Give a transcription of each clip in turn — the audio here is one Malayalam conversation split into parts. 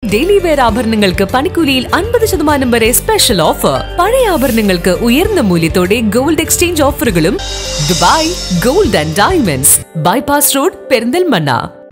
ഡെയിലി വെയർ ആഭരണങ്ങൾക്ക് പണിക്കൂലിയിൽ അൻപത് ശതമാനം വരെ സ്പെഷ്യൽ ഓഫർ പഴയ ആഭരണങ്ങൾക്ക് ഉയർന്ന മൂല്യത്തോടെ ഗോൾഡ് എക്സ്ചേഞ്ച് ഓഫറുകളും Dubai gold and diamonds bypass road Perinthalmanna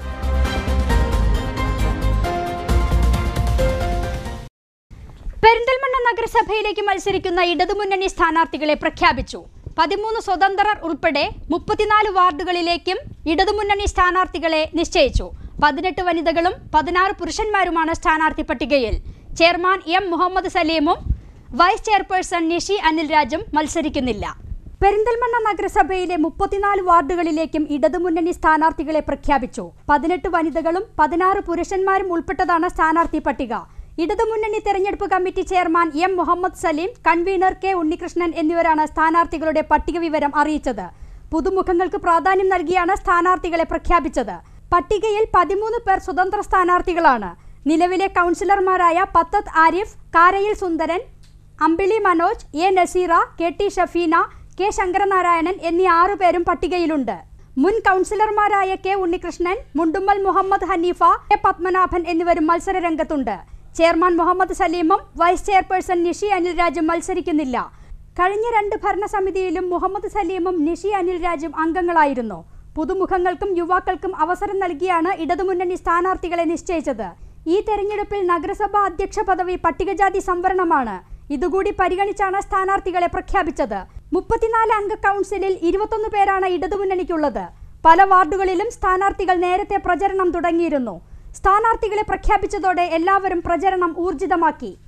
Perinthalmanna നഗരസഭയിലേക്ക് മത്സരിക്കുന്ന ഇടതുമുന്നണി സ്ഥാനാർത്ഥികളെ പ്രഖ്യാപിച്ചു പതിമൂന്ന് സ്വതന്ത്രർ ഉൾപ്പെടെ മുപ്പത്തിനാല് വാർഡുകളിലേക്കും ഇടതുമുന്നണി സ്ഥാനാർത്ഥികളെ നിശ്ചയിച്ചു പതിനെട്ട് വനിതകളും പതിനാറ് പുരുഷന്മാരുമാണ് സ്ഥാനാർത്ഥി പട്ടികയിൽ ചെയർമാൻ എം മുഹമ്മദ് സലീമും വൈസ് ചെയർപേഴ്സൺ നിഷി അനിൽ രാജും മത്സരിക്കുന്നില്ല പെരിന്തൽമണ്ണ നഗരസഭയിലെ മുപ്പത്തിനാല് വാർഡുകളിലേക്കും ഇടതുമുന്നണി സ്ഥാനാർത്ഥികളെ പ്രഖ്യാപിച്ചു പതിനെട്ട് വനിതകളും പതിനാറ് പുരുഷന്മാരും ഉൾപ്പെട്ടതാണ് സ്ഥാനാർത്ഥി പട്ടിക ഇടതുമുന്നണി തെരഞ്ഞെടുപ്പ് committee chairman M Muhammad Salim convener K Unnikrishnan എന്നിവരാണ് സ്ഥാനാർത്ഥികളുടെ പട്ടിക വിവരം അറിയിച്ചത് പുതുമുഖങ്ങൾക്ക് പ്രാധാന്യം നൽകിയാണ് സ്ഥാനാർത്ഥികളെ പ്രഖ്യാപിച്ചത് പട്ടികയിൽ പതിമൂന്ന് പേർ സ്വതന്ത്ര സ്ഥാനാർത്ഥികളാണ് നിലവിലെ കൗൺസിലർമാരായ Pathath Arif Karayil Sundaran Ambili Manoj A Nazeera K T Shafeena K Sankaranarayanan എന്നീ ആറുപേരും പട്ടികയിലുണ്ട് മുൻ കൗൺസിലർമാരായ കെ ഉണ്ണികൃഷ്ണൻ മുണ്ടുമ്മൽ മുഹമ്മദ് ഹനീഫ കെ പത്മനാഭൻ എന്നിവരും മത്സര രംഗത്തുണ്ട് ചെയർമാൻ മുഹമ്മദ് സലീമും വൈസ് ചെയർപേഴ്സൺ നിഷി അനിൽ രാജും മത്സരിക്കുന്നില്ല കഴിഞ്ഞ രണ്ട് ഭരണസമിതിയിലും മുഹമ്മദ് സലീമും നിഷി അനിൽ രാജും അംഗങ്ങളായിരുന്നു പുതുമുഖങ്ങൾക്കും യുവാക്കൾക്കും അവസരം നൽകിയാണ് ഇടതുമുന്നണി സ്ഥാനാർത്ഥികളെ നിശ്ചയിച്ചത് ഈ തെരഞ്ഞെടുപ്പിൽ നഗരസഭാ അധ്യക്ഷ പദവി പട്ടികജാതി സംവരണമാണ് ഇതുകൂടി പരിഗണിച്ചാണ് സ്ഥാനാർത്ഥികളെ പ്രഖ്യാപിച്ചത് മുപ്പത്തിനാല് അംഗ കൗൺസിലിൽ ഇരുപത്തൊന്ന് പേരാണ് ഇടതുമുന്നണിക്കുള്ളത് പല വാർഡുകളിലും സ്ഥാനാർത്ഥികൾ നേരത്തെ പ്രചരണം തുടങ്ങിയിരുന്നു സ്ഥാനാർത്ഥികളെ പ്രഖ്യാപിച്ചതോടെ എല്ലാവരും പ്രചരണം ഊർജിതമാക്കി